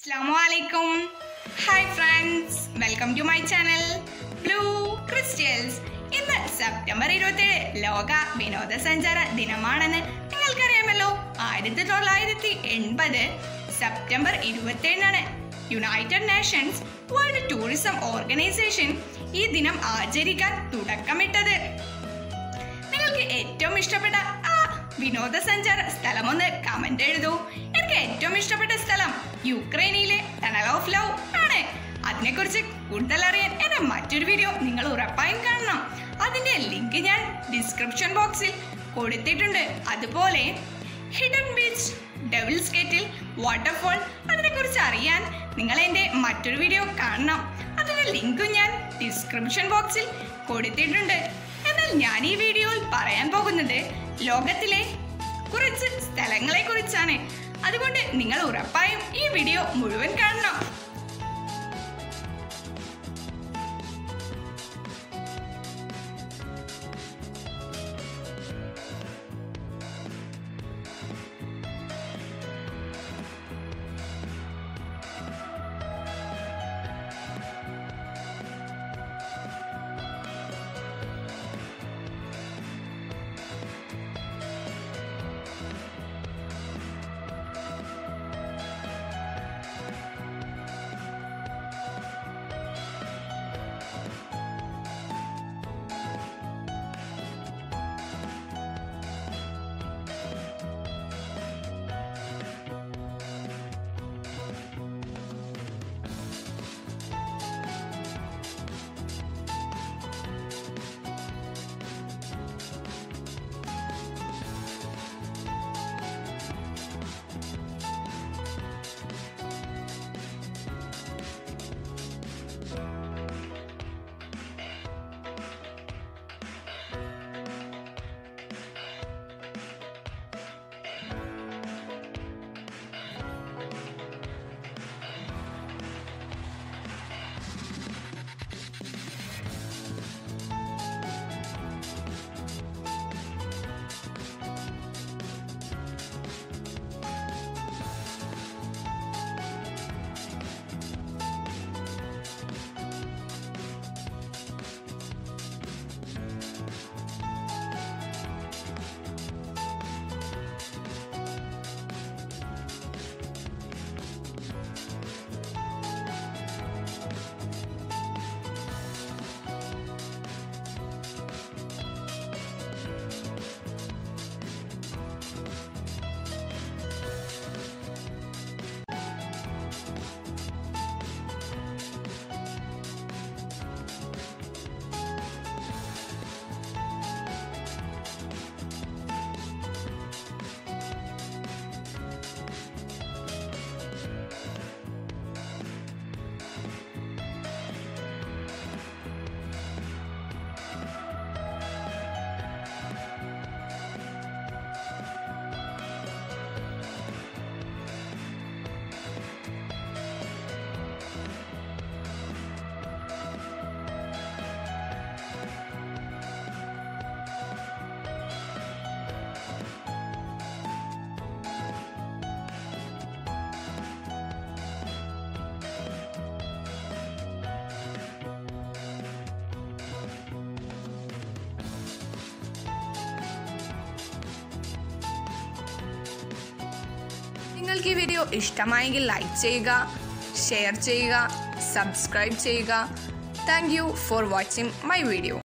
അസ്സാമലൈക്കും hi friends welcome to my channel blue crystals ഇന്ന് September ഇരുപത്തിയേഴ് ലോക വിനോദസഞ്ചാര ദിനമാണെന്ന് നിങ്ങൾക്കറിയാമല്ലോ ആയിരത്തി തൊള്ളായിരത്തി എൺപത് സെപ്റ്റംബർ ഇരുപത്തിയേഴിനാണ് United Nations World Tourism Organisation ഈ ദിനം ആചരിക്കാൻ തുടക്കമിട്ടത് നിങ്ങൾക്ക് ഏറ്റവും ഇഷ്ടപ്പെട്ട ആ വിനോദസഞ്ചാര സ്ഥലമൊന്ന് കമന്റ് എഴുതൂ എനിക്ക് ഏറ്റവും ഇഷ്ടപ്പെട്ട സ്ഥലം യുക്രൈനിലെ ടണൽ ഓഫ് ലവ് ആണ് അതിനെക്കുറിച്ച് കൂടുതൽ അറിയാൻ എന്റെ മറ്റൊരു വീഡിയോ നിങ്ങൾ ഉറപ്പായും കാണണം അതിന്റെ ലിങ്ക് ഞാൻ ഡിസ്ക്രിപ്ഷൻ ബോക്സിൽ കൊടുത്തിട്ടുണ്ട് അതുപോലെ ഹിഡൻ ബീച്ച് ഡെവിൾസ് ഗേറ്റിൽ വാട്ടർഫോൾ അതിനെക്കുറിച്ച് അറിയാൻ നിങ്ങൾ എൻ്റെ മറ്റൊരു വീഡിയോ കാണണം അതിന്റെ ലിങ്കും ഞാൻ ഡിസ്ക്രിപ്ഷൻ ബോക്സിൽ കൊടുത്തിട്ടുണ്ട് എന്നാൽ ഞാൻ ഈ വീഡിയോയിൽ പറയാൻ പോകുന്നത് ലോകത്തിലെ കുറച്ച് സ്ഥലങ്ങളെ കുറിച്ചാണ് അതുകൊണ്ട് നിങ്ങൾ ഉറപ്പായും ഈ വീഡിയോ മുഴുവൻ കാണണം നിങ്ങൾക്ക് ഈ വീഡിയോ ഇഷ്ടമായെങ്കിൽ ലൈക്ക് ചെയ്യുക ഷെയർ ചെയ്യുക സബ്സ്ക്രൈബ് ചെയ്യുക thank you for watching my video